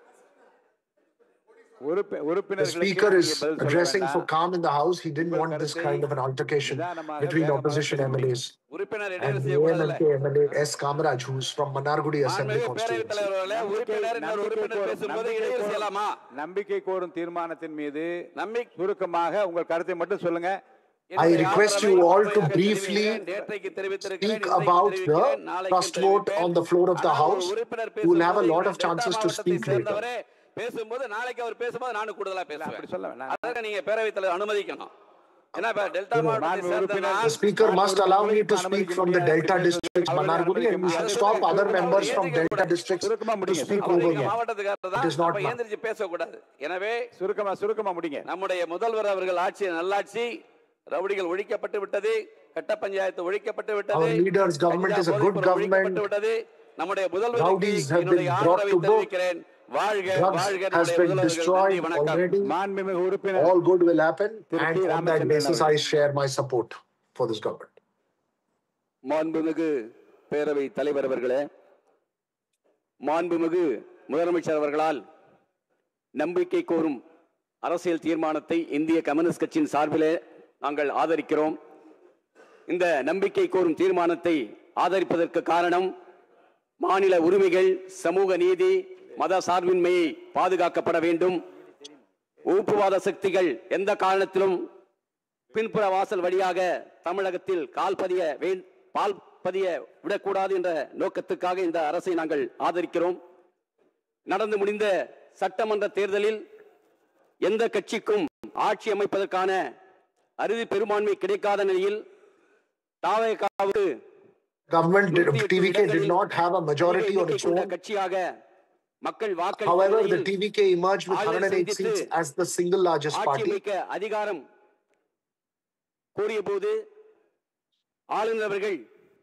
உறுப்பி- The உறுப்பினர்களுக்கு speaker இங்கே is பதில் சொல்ல addressing for வேண்டாம். calm in the house. He didn't want this kind of an altercation between opposition MLAs. உறுப்பினர் And இடைவெளி the செய்யக்கூடாதுல்ல AMLK MLA S. Kamaraj, who is from Mannargudi Assembly மாண்புமிகு பேரவைத் constituency. தலைவர் அவர்களே, உறுப்பினர் இன்னொரு நம்பிக்கை உறுப்பினர் கோரும்- பேசும்போது நம்பிக்கை இடைவெளி கோரும்- செய்யலாமா நம்பிக்கை கோரும் தீர்மானத்தின் மீது நம்பிக்கை சுருக்கமாக உங்கள் கருத்தை மட்டும் சொல்லுங்க I request you all to briefly speak about the trust vote on the floor of the house. You will have a lot of chances to speak later. பேசும்போது நாளைக்கு அவர் பேசும்போது நானும் கூடுதலா அப்படி பேசுவேன் சொல்ல வேண்டாம் அதற்கு நீங்க பேரவைத் தலைவர் அனுமதிக்கணும் ஏன்னா இப்ப டெல்டா மாவட்டத்தை மாண்பு சேர்ந்த உறுப்பினர் நான் The speaker must allow me to speak from the Delta districts, Mannargudi, and we should stop other members from Delta districts to speak our over எங்க me. மாவட்டத்துக்காரர் It தான் is not அப்ப ma- ஏந்திரிச்சு பேசக்கூடாது எனவே சுருக்கமா சுருக்கமா முடிங்க நம்முடைய முதல்வர் அவர்கள் ஆட்சி நல்லாட்சி ரவுடிகள் ஒழிக்கப்பட்டு விட்டது கட்ட பஞ்சாயத்து ஒழிக்கப்பட்டு விட்டது Our leader's government is a good போதைப்பொருள் government. ஒழிக்கப்பட்டு விட்டது நம்முடைய முதல்வருக்கு Rowdies have been என்னுடைய brought ஆதரவை to book. தெரிவிக்கிறேன் வாழ்க Drugs வாழ்க has நம்முடைய been முதல்வர்கள் நன்றி destroyed வணக்கம் already. மாண்புமிகு உறுப்பினர் All good will happen, Thiru and P. on that Ramachandran basis, I அவர்கள். share my support for this government. மாண்புமிகு பேரவை தலைவர் அவர்களே மாண்புமிகு முதலமைச்சர் அவர்களால் நம்பிக்கை கோரும் அரசியல் தீர்மானத்தை இந்திய கம்யூனிஸ்ட் கட்சியின் சார்பிலே நாங்கள் ஆதரிக்கிறோம் இந்த நம்பிக்கை கோரும் தீர்மானத்தை ஆதரிப்பதற்கு காரணம் மாநில உரிமைகள் சமூக நீதி மத சார்பின்மையை பாதுகாக்கப்பட வேண்டும் ஊப்புவாத சக்திகள் எந்த காரணத்திலும் பின்புற வாசல் வழியாக தமிழகத்தில் கால் பதிய வேண்- பால் பதிய விடக்கூடாது என்ற நோக்கத்துக்காக இந்த அரசை நாங்கள் ஆதரிக்கிறோம் நடந்து முடிந்த சட்டமன்ற தேர்தலில் எந்த கட்சிக்கும் ஆட்சி அமைப்பதற்கான அறுதி பெரும்பான்மை கிடைக்காத நிலையில் தாவேகாவுக்கு Government, did- 108 TVK did இடங்களில் not have a majority on எண்ணிக்கை its கொண்ட own. கட்சியாக மக்கள் வாக்களித்த However, the நிலையில் TVK emerged with ஆளுநர் 108 seats சந்தித்து as the single largest ஆட்சி party. அமைக்க அதிகாரம் கோரிய போது ஆளுநர் அவர்கள்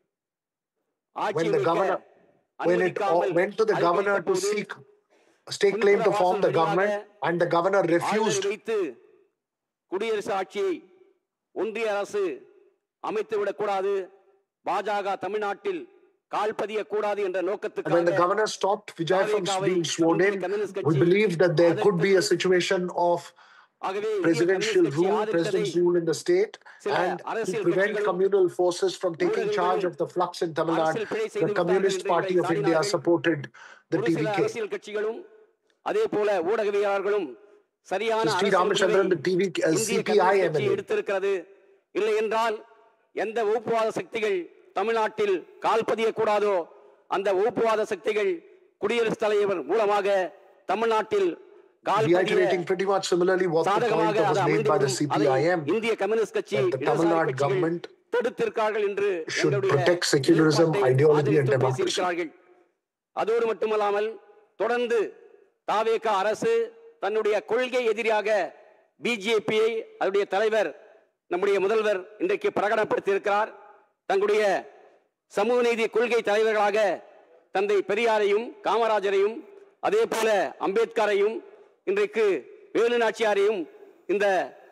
ஆட்சி When the அமைக்க governor, when it all அனுமதிக்காமல் went to the governor to அனுமதித்த போது seek state claim to form the government, and the governor refused. ஆளுநரை வைத்து குடியரசு ஆட்சியை ஒன்றிய அரசு அமைத்து விடக்கூடாது பாஜக தமிழ்நாட்டில் கால் பதிய கூடாது என்ற And when the நோக்கத்துக்காக governor stopped Vijay from being sworn in, we believed that there could be a situation of ஆகவே இந்திய presidential கம்யூனிஸ்ட் கட்சி rule, ஆதரித்ததை president's rule in the state, சில and to அரசியல் prevent கட்சிகளும் communal forces from taking charge of the flux in Tamil Nadu. அரசியல் பிழை செய்து The விட்டார்கள் Communist என்று Party of இவரை India சாடினார்கள். supported the ஒரு சில TVK. அரசியல் கட்சிகளும் அதே போல ஊடகவியலாளர்களும் சரியான Mr. அரசியல் Ramachandran, the முடிவை TV, uh, இந்திய CPI கம்யூனிஸ்ட் கட்சி MLA. எடுத்திருக்கிறது இல்லை என்றால் எந்த வகுப்புவாத சக்திகள் தமிழ்நாட்டில் கால் பதியக்கூடாதோ அந்த வகுப்புவாத சக்திகள் குடியரசுத் தலைவர் மூலமாக தமிழ்நாட்டில் கால் பதிய Reiterating pretty much similarly what the point சாதகமாக that was அது made by the அமைந்துவிடும். அதை CPIM, இந்திய கம்யூனிஸ்ட் கட்சி that the Tamil இடதுசாரி Nadu கட்சிகள் government தடுத்திருக்கார்கள் என்று should எங்களுடைய protect secularism, நிலைப்பாட்டை ideology and ஆதரித்து democracy. பேசியிருக்கிறார்கள் அதோடு மட்டுமல்லாமல் தொடர்ந்து தாவேக அரசு தன்னுடைய கொள்கை எதிரியாக பிஜேபியை அதனுடைய தலைவர் நம்முடைய முதல்வர் இன்றைக்கு பிரகடனப்படுத்தியிருக்கிறார் தங்களுடைய சமூக நீதி கொள்கை தலைவர்களாக தந்தை பெரியாரையும் காமராஜரையும் அதே போல அம்பேத்கரையும் இன்றைக்கு வேலு நாச்சியாரையும் இந்த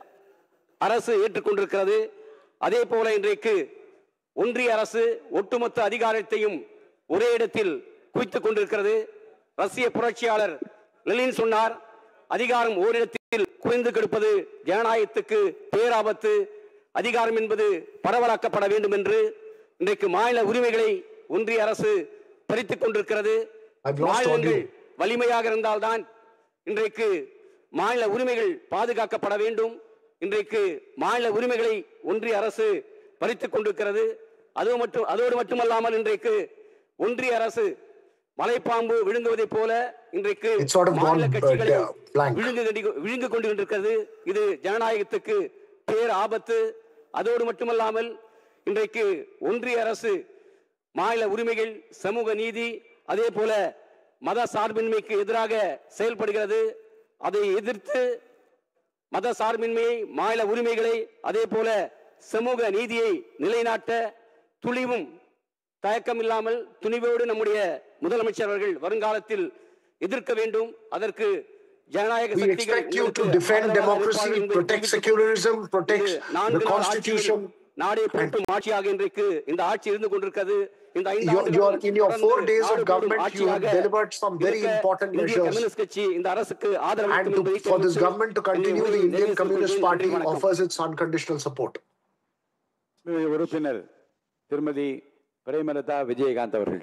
அரசு ஏற்றுக்கொண்டிருக்கிறது அதே போல இன்றைக்கு ஒன்றிய அரசு ஒட்டுமொத்த அதிகாரத்தையும் ஒரே இடத்தில் குவித்துக் கொண்டிருக்கிறது ரஷ்ய புரட்சியாளர் லெனின் சொன்னார் அதிகாரம் ஓரிடத்தில் குறைந்து கிடப்பது ஜனநாயகத்துக்கு பேராபத்து அதிகாரம் என்பது பரவலாக்கப்பட வேண்டும் என்று இன்றைக்கு மாநில உரிமைகளை ஒன்றிய அரசு பறித்துக் கொண்டிருக்கிறது I've lost மாநிலங்கள் audio. வலிமையாக இருந்தால்தான் இன்றைக்கு மாநில உரிமைகள் பாதுகாக்கப்பட வேண்டும் இன்றைக்கு மாநில உரிமைகளை ஒன்றிய அரசு பறித்துக் கொண்டிருக்கிறது அது மட்டும் அதோடு மட்டுமல்லாமல் இன்றைக்கு ஒன்றிய அரசு மலைப்பாம்பு விழுங்குவதைப் போல இன்றைக்கு It's sort of மாநில gone, uh, கட்சிகளை uh, blank. விழுங்கு கொண்டு- விழுங்கு கொண்டு இருக்கிறது இது ஜனநாயகத்துக்கு பேர் ஆபத்து அதோடு மட்டுமல்லாமல் இன்றைக்கு ஒன்றிய அரசு மாநில உரிமைகள் சமூக நீதி அதே போல மத சார்பின்மைக்கு எதிராக செயல்படுகிறது அதை எதிர்த்து மத சார்பின்மையை மாநில உரிமைகளை அதே போல சமூக நீதியை நிலைநாட்ட துளிவும் தயக்கம் இல்லாமல் துணிவோடு நம்முடைய முதலமைச்சர் அவர்கள் வருங்காலத்தில் எதிர்க்க வேண்டும் அதற்கு ஜனநாயக We சக்திகள் expect you to உங்களுக்கு defend ஆதரவாக democracy, இருப்பார்கள் என்பதை protect தெரிவித்துக் secularism, கொண்டு protect இது நான்கு the நாள் constitution. ஆட்சியில் நாடே போற்றும் ஆட்சியாக இன்றைக்கு இந்த ஆட்சி இருந்து கொண்டிருக்கிறது இந்த ஐந்து Your- ஆண்டுகள் your- in your தொடர்ந்து four days of நாடு போற்றும் government, you have ஆட்சியாக delivered some very இருக்க important இந்திய measures. கம்யூனிஸ்ட் கட்சி இந்த அரசுக்கு ஆதரவு And அளிக்கும் to, என்பதை for this தெரிவித்து government to என்னுடைய continue, the உரையை Indian நிறைவு Communist செய்து Party கொள்கிறேன். நன்றி, offers its unconditional support. உறுப்பினர் திருமதி பிரேமலதா விஜயகாந்த் அவர்கள்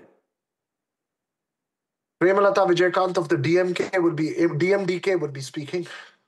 Premalata Vijayakanth of the DMK will be, DMDK will be speaking.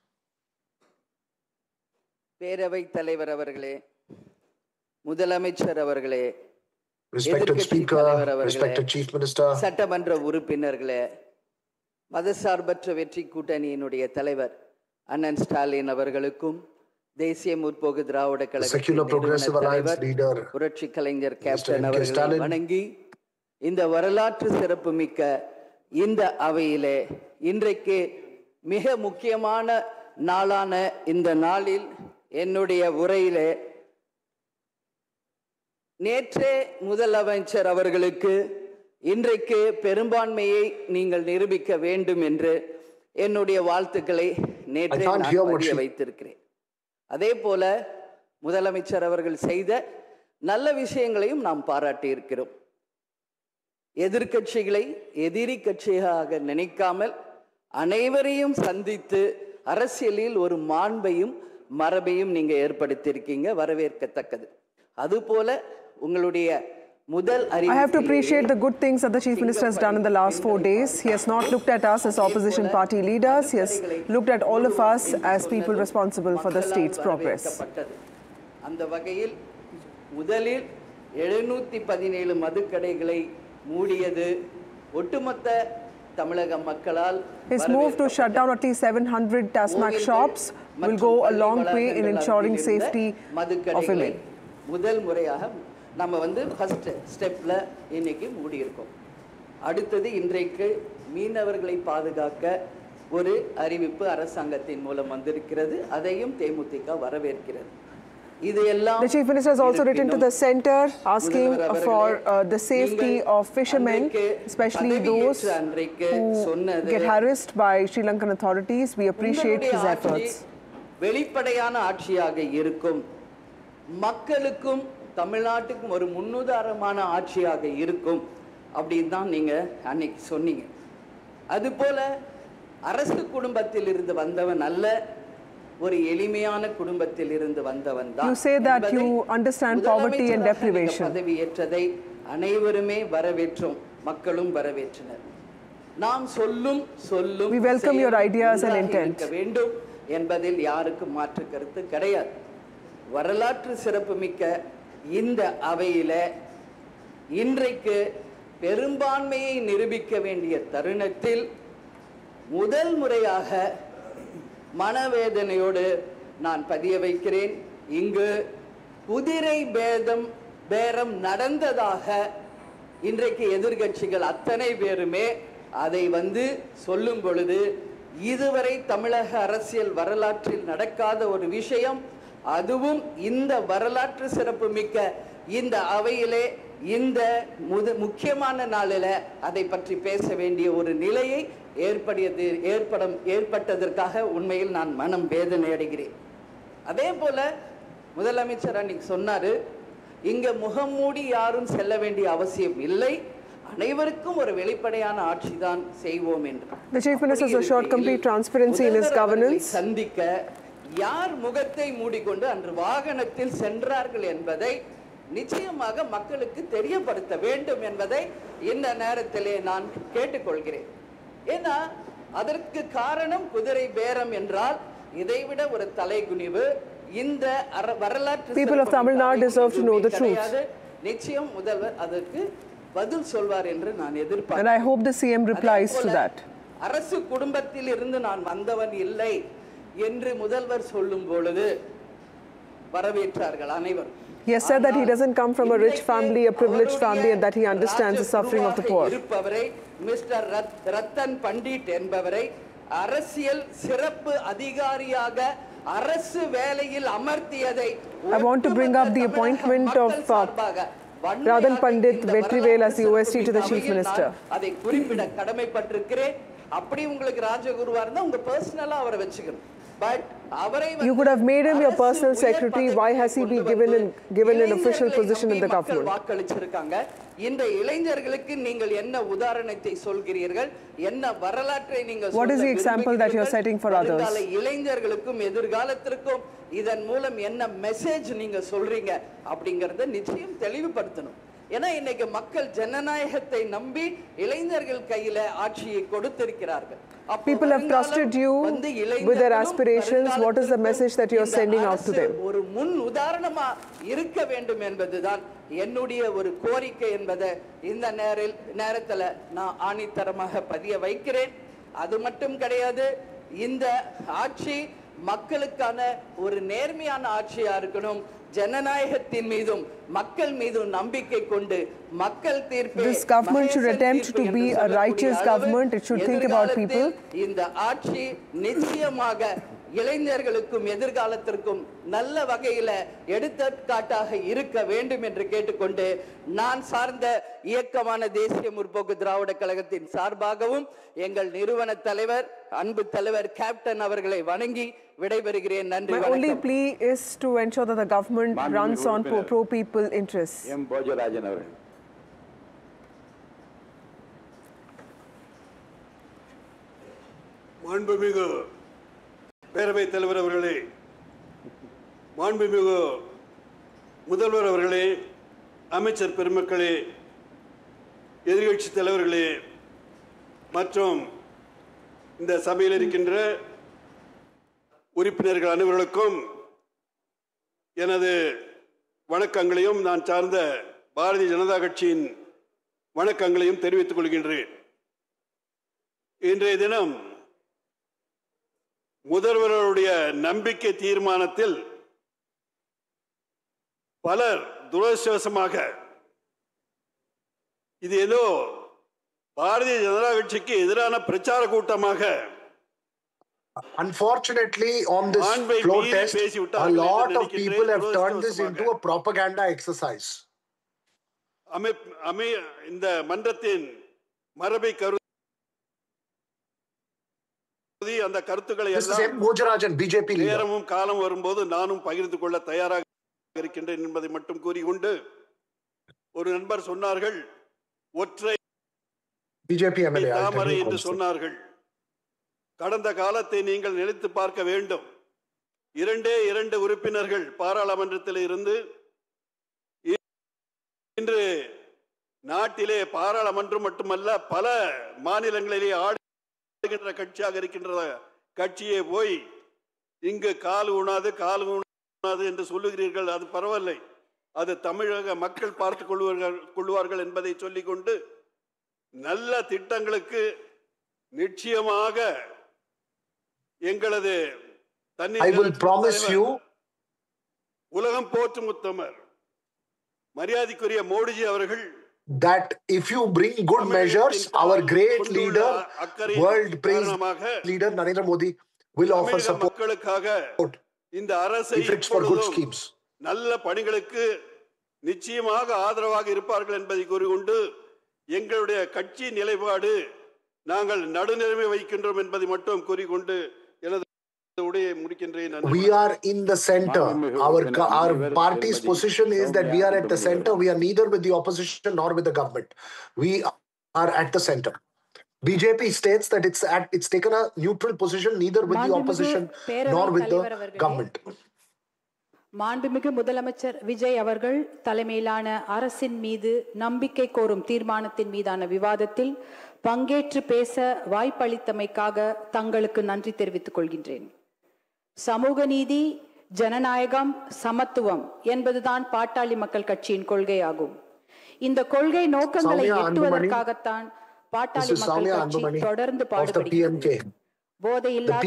பேரவைத் தலைவர் அவர்களே முதலமைச்சர் அவர்களே Respected எதிர்க்கட்சி Speaker, தலைவர் அவர்களே, respected Chief Minister, சட்டமன்ற உறுப்பினர்களே மதசார்பற்ற வெற்றி கூட்டணியினுடைய தலைவர் அண்ணன் ஸ்டாலின் அவர்களுக்கும் தேசிய முற்போக்கு திராவிட the கழகத்தின் Secular Progressive நிறுவனர் Alliance தலைவர் leader, புரட்சி கலைஞர் M. Captain K. அவர்களை ஸ்டாலின். வணங்கி இந்த வரலாற்று சிறப்புமிக்க இந்த அவையிலே இன்றைக்கு மிக முக்கியமான நாளான இந்த நாளில் என்னுடைய உரையிலே நேற்றே முதலமைச்சர் அவர்களுக்கு இன்றைக்கு பெரும்பான்மையை நீங்கள் நிரூபிக்க வேண்டும் என்று என்னுடைய வாழ்த்துக்களை நேற்றே I can't நான் hear what பதிய she- வைத்திருக்கிறேன் அதே போல முதலமைச்சர் அவர்கள் செய்த நல்ல விஷயங்களையும் நாம் பாராட்டி இருக்கிறோம் எதிர்க்கட்சிகளை எதிரி கட்சியாக நினைக்காமல் அனைவரையும் சந்தித்து அரசியலில் ஒரு மாண்பையும் மரபையும் நீங்க ஏற்படுத்தியிருக்கீங்க வரவேற்கத்தக்கது அதுபோல உங்களுடைய முதல் I have to appreciate the அறிவிப்பிலேயே good things that the Chief Minister has done in the last four days. He has not looked at us as opposition party leaders. He has looked at all of us as people responsible for the state's progress. வரவேற்கப்பட்டது. அந்த வகையில் முதலில் எழுநூத்தி பதினேழு மதுக்கடைகளை மூடியது ஒட்டுமொத்த தமிழக மக்களால் His move to shut down at least 700 Tasmac shops will go a long way in ensuring safety of மதுக்கடைகளை women. முதல் முறையாக நம்ம வந்து ஃபர்ஸ்ட் ஸ்டெப்ல இன்னைக்கு மூடியிருக்கோம் அடுத்தது இன்றைக்கு மீனவர்களை பாதுகாக்க ஒரு அறிவிப்பு அரசாங்கத்தின் மூலம் வந்திருக்கிறது அதையும் தேமுதிக வரவேற்கிறது இது எல்லாம் The Chief Minister has also written to the இருப்பினும் center asking முதல்வர் for அவர்களே, uh, the safety நீங்கள் of fishermen, அன்றைக்கு especially those பதவியேற்ற அன்றைக்கு who சொன்னது get harassed by Sri Lankan authorities. We appreciate உங்களுடைய his ஆட்சி efforts. வெளிப்படையான ஆட்சியாக இருக்கும் மக்களுக்கும் தமிழ்நாட்டுக்கும் ஒரு முன்னுதாரணமான ஆட்சியாக இருக்கும் அப்படின்னு தான் நீங்க அன்னைக்கு சொன்னீங்க அதுபோல அரசு குடும்பத்தில் இருந்து வந்தவன் அல்ல ஒரு எளிமையான குடும்பத்தில் இருந்து வந்தவன் தான் You say that என்பதை you understand poverty and முதலமைச்சராக நீங்க deprivation. பதவியேற்றதை அனைவருமே வரவேற்றோம் மக்களும் வரவேற்றனர் நாம் சொல்லும் சொல்லும் We welcome your செயலும் ideas and ஒன்றாக intent. இருக்க வேண்டும் என்பதில் யாருக்கும் மாற்று கருத்து கிடையாது வரலாற்று சிறப்புமிக்க இந்த அவையில இன்றைக்கு பெரும்பான்மையை நிரூபிக்க வேண்டிய தருணத்தில் முதல் முறையாக மனவேதனையோடு நான் பதிய வைக்கிறேன் இங்கு குதிரை பேதம் பேரம் நடந்ததாக இன்றைக்கு எதிர்க்கட்சிகள் அத்தனை பேருமே அதை வந்து சொல்லும் பொழுது இதுவரை தமிழக அரசியல் வரலாற்றில் நடக்காத ஒரு விஷயம் அதுவும் இந்த வரலாற்று சிறப்புமிக்க இந்த அவையிலே இந்த முத முக்கியமான நாளில் அதை பற்றி பேச வேண்டிய ஒரு நிலையை ஏற்படியது ஏற்படும் ஏற்பட்டதற்காக உண்மையில் நான் மனம் வேதனை அடைகிறேன் அதே போல முதலமைச்சர் அன்னைக்கு சொன்னாரு இங்க முகம் மூடி யாரும் செல்ல வேண்டிய அவசியம் இல்லை அனைவருக்கும் ஒரு வெளிப்படையான ஆட்சி தான் செய்வோம் என்று The Chief Minister has assured complete transparency in his முதல்வர் அவர்களை governance. சந்திக்க யார் முகத்தை மூடிக்கொண்டு அன்று வாகனத்தில் சென்றார்கள் என்பதை நிச்சயமாக மக்களுக்கு தெரியப்படுத்த வேண்டும் என்பதை இந்த நேரத்திலே நான் கேட்டுக்கொள்கிறேன் ஏன்னா அதற்கு காரணம் குதிரை பேரம் என்றால் இதைவிட ஒரு தலைகுனிவு இந்த அர- வரலாற்று People of சிறப்புமிக்க Tamil Nadu அவையில் deserve to know the எதுவுமே truth. கிடையாது. நிச்சயம் முதல்வர் அதற்கு பதில் சொல்வார் என்று நான் And I எதிர்பார்க்கிறேன் hope the CM replies to அதேபோல, that. அரசு குடும்பத்தில் இருந்து நான் வந்தவன் இல்லை என்று முதல்வர் சொல்லும் பொழுது வரவேற்றார்கள் அனைவரும் He has said that he doesn't come from a rich family, a privileged family, and that he understands the suffering of the poor. இருப்பவரை மிஸ்டர் ரத்- ரத்தன் பண்டிட் என்பவரை அரசியல் சிறப்பு அதிகாரியாக அரசு வேலையில் அமர்த்தியதை I want to bring up the ஒட்டுமொத்த appointment தமிழக of, மக்கள் uh, சார்பாக வன்மையாக Radhan Pandit இந்த Vetrivel as the வரலாற்று OST to the Chief சிறப்புமிக்க Minister. நான் அதை குறிப்பிட கடமைப்பட்டிருக்கிறேன் அப்படி உங்களுக்கு ராஜகுருவா இருந்தா உங்க பர்சனலா அவரை வச்சுக்கணும் பட் அவரை You could have made him your அரசு personal உயர் secretary. Why has he been பதவிக்கு given கொண்டு in- given an official இளைஞர்களை position in the நம்பி மக்கள் government? வாக்களிச்சிருக்காங்க இந்த இளைஞர்களுக்கு நீங்கள் என்ன உதாரணத்தை சொல்கிறீர்கள் என்ன வரலாற்றை நீங்கள் What is சொல்ல the example that you're விரும்புகிறீர்கள்? setting for others? வருங்கால இளைஞர்களுக்கும் எதிர்காலத்திற்கும் இதன் மூலம் என்ன மெசேஜ் நீங்க சொல்றீங்க அப்படிங்கறத நிச்சயம் தெளிவுபடுத்தணும் ஏன்னா இன்னைக்கு மக்கள் ஜனநாயகத்தை நம்பி இளைஞர்கள் கையில ஆட்சியை கொடுத்திருக்கிறார்கள் அப்போ People have வருங்காலம் trusted you வந்து with their இளைஞர்களும் aspirations. What is the message that you're இந்த sending out to அரசு them? ஒரு முன் உதாரணமா இருக்க வேண்டும் என்பதுதான் என்னுடைய ஒரு கோரிக்கை என்பதை இந்த நேரில் நேரத்துல நான் ஆணித்தரமாக பதிய வைக்கிறேன் அது மட்டும் கிடையாது இந்த ஆட்சி மக்களுக்கான ஒரு நேர்மையான ஆட்சியா இருக்கணும் ஜனநாயகத்தின் மீதும் மக்கள் மீதும் நம்பிக்கை கொண்டு மக்கள் தீர்ப்பே This government should Mahesan attempt தீர்ப்பு to be என்று a சொல்லக்கூடிய righteous அளவு government. It should think about people. எதிர்காலத்தில் இந்த ஆட்சி நிச்சயமாக இளைஞர்களுக்கும் எதிர்காலத்திற்கும் நல்ல வகையில எடுத்துக்காட்டாக இருக்க வேண்டும் என்று கேட்டுக்கொண்டு நான் சார்ந்த இயக்கமான தேசிய முற்போக்கு திராவிட கழகத்தின் சார்பாகவும் எங்கள் நிறுவன தலைவர் அன்பு தலைவர் கேப்டன் அவர்களை வணங்கி விடைபெறுகிறேன் நன்றி My only வணக்கம் plea is to ensure that the government Maanvimig runs on pro- உறுப்பினர். pro-people interests. எம் போஜராஜன் அவர்கள் மாண்புமிகு பேரவைத் தலைவர் அவர்களே மாண்புமிகு முதல்வர் அவர்களே அமைச்சர் பெருமக்களே எதிர்க்கட்சி தலைவர்களே மற்றும் இந்த சபையில் இருக்கின்ற உறுப்பினர்கள் அனைவர்களுக்கும் எனது வணக்கங்களையும் நான் சார்ந்த பாரதிய ஜனதா கட்சியின் வணக்கங்களையும் தெரிவித்துக் கொள்கின்றேன் இன்றைய தினம் முதல்வருடைய நம்பிக்கை தீர்மானத்தில் பலர் துரதிருஷ்டவசமாக இது ஏதோ பாரதிய ஜனதா கட்சிக்கு எதிரான பிரச்சார கூட்டமாக Unfortunately, on this மாண்பை floor மீறி test, a பேசிவிட்டார்கள் என்று lot of நினைக்கின்றேன் people have turned this துரதிர்ஷ்டவசமாக. into a propaganda exercise. அமை அமை இந்த மன்றத்தின் மரபை கருதி அந்த கருத்துக்களை This is எல்லாம் M. Bojarajan, BJP leader. நேரமும் காலம் வரும்போது நானும் பகிர்ந்து கொள்ள தயாராக இருக்கின்றேன் என்பதை மட்டும் கூறிக்கொண்டு ஒரு நண்பர் சொன்னார்கள் ஒற்றை BJP MLA. I'll tell Thamarai you என்று also. சொன்னார்கள் கடந்த காலத்தை நீங்கள் நினைத்து பார்க்க வேண்டும் இரண்டே இரண்டு உறுப்பினர்கள் பாராளுமன்றத்தில் இருந்து இ- இன்று நாட்டிலே பாராளுமன்றம் மட்டுமல்ல பல மாநிலங்களிலே ஆடுகின்ற கட்சியாக இருக்கின்ற கட்சியே போய் இங்கு கால் ஊனாது கால் ஊனாது என்று சொல்லுகிறீர்கள் அது பரவாயில்லை அது தமிழக மக்கள் பார்த்துக் கொள்வார்கள் கொள்வார்கள் என்பதை சொல்லிக்கொண்டு நல்ல திட்டங்களுக்கு நிச்சயமாக எங்களது தண்ணீர் I will நிலத்தின் promise தலைவர், you, உலகம் போற்றும் உத்தமர் மரியாதைக்குரிய மோடிஜி அவர்கள் that if you bring good measures, our great leader, world praised காரணமாக leader Narendra Modi will offer தமிழக support மக்களுக்காக இந்த அரசை if it's for good எப்பொழுதும் schemes. நல்ல பணிகளுக்கு நிச்சயமாக ஆதரவாக இருப்பார்கள் என்பதை கூறிக்கொண்டு எங்களுடைய கட்சி நிலைப்பாடு நாங்கள் நடுநிலைமை வைக்கின்றோம் என்பதை மட்டும் கூறிக்கொண்டு எனது உரையை முடிக்கின்றேன் நன்றி. We are in the center. Our co- our party's position is that we are at the center. We are neither with the opposition nor with the government. We are at the center. BJP states that it's at it's taken a neutral position neither with the மாண்புமிகு opposition பேரவைத் nor with the தலைவர் அவர்களே. government. மாண்புமிகு முதலமைச்சர் விஜய் அவர்கள் தலைமையிலான அரசின் மீது நம்பிக்கை கோரும் தீர்மானத்தின் மீதான விவாதத்தில் பங்கேற்று பேச வாய்ப்பளித்தமைக்காக தங்களுக்கு நன்றி தெரிவித்துக் கொள்கின்றேன் சமூக நீதி ஜனநாயகம் சமத்துவம் என்பதுதான் பாட்டாளி மக்கள் கட்சியின் கொள்கையாகும் இந்த கொள்கை நோக்கங்களை சௌமியா அன்புமணி. எட்டுவதற்காகத்தான் பாட்டாளி This is மக்கள் Soumya கட்சி Anbumani தொடர்ந்து of the பாடுபடுகிறது PMK. போதை இல்லாத